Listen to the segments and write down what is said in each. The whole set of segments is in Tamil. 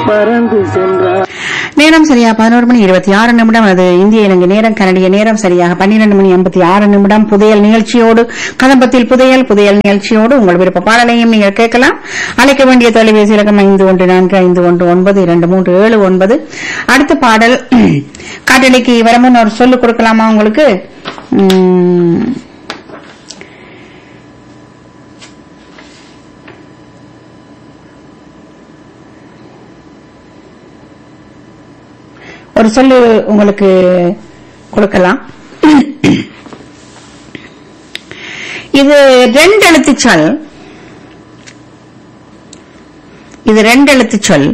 பறந்து சென்றார் நேரம் சரியா பதினோரு மணி இருபத்தி ஆறு நிமிடம் அது இந்திய இலங்கை நேரம் கனடிய நேரம் சரியாக பன்னிரண்டு மணி எண்பத்தி ஆறு நிமிடம் புதையல் நிகழ்ச்சியோடு கதம்பத்தில் புதையல் புதையல் நிகழ்ச்சியோடு உங்கள் விருப்ப பாடலையும் நீங்கள் கேட்கலாம் அழைக்க வேண்டிய தொலைபேசி இலக்கம் ஐந்து ஒன்று நான்கு ஐந்து ஒன்று ஒன்பது இரண்டு மூன்று ஏழு ஒன்பது அடுத்த பாடல் காட்டலைக்கு வரமுன்னு ஒரு சொல்லு கொடுக்கலாமா உங்களுக்கு உம், ஒரு சொல்லு உங்களுக்கு கொடுக்கலாம் இது ரெண்டு எழுத்து சொல் இது ரெண்டு எழுத்து சொல்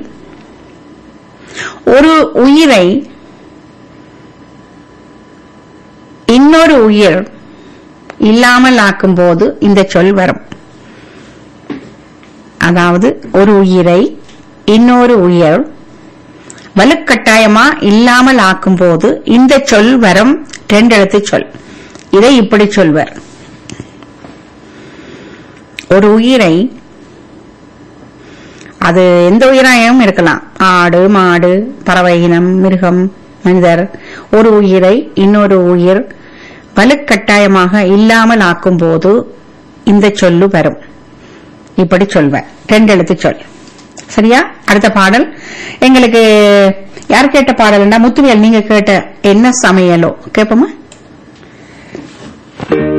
ஒரு உயிரை இன்னொரு உயிர் இல்லாமல் ஆக்கும்போது இந்த சொல் வரும் அதாவது ஒரு உயிரை இன்னொரு உயிர் வலுக்கட்டாயமா இல்லாமல் ஆக்கும்போது இந்த சொல் வரும் ரெண்டெழுத்து சொல் இதை இப்படி சொல்வர் ஒரு உயிரை அது எந்த உயிராயும் இருக்கலாம் ஆடு மாடு பறவை இனம் மிருகம் மனிதர் ஒரு உயிரை இன்னொரு உயிர் வலுக்கட்டாயமாக இல்லாமல் ஆக்கும்போது இந்த சொல்லு வரும் இப்படி சொல்வேன் ரெண்டு எழுத்து சொல் சரியா அடுத்த பாடல் எங்களுக்கு யார் கேட்ட பாடல்னா முத்துவேல் நீங்க கேட்ட என்ன சமையலோ கேப்போமா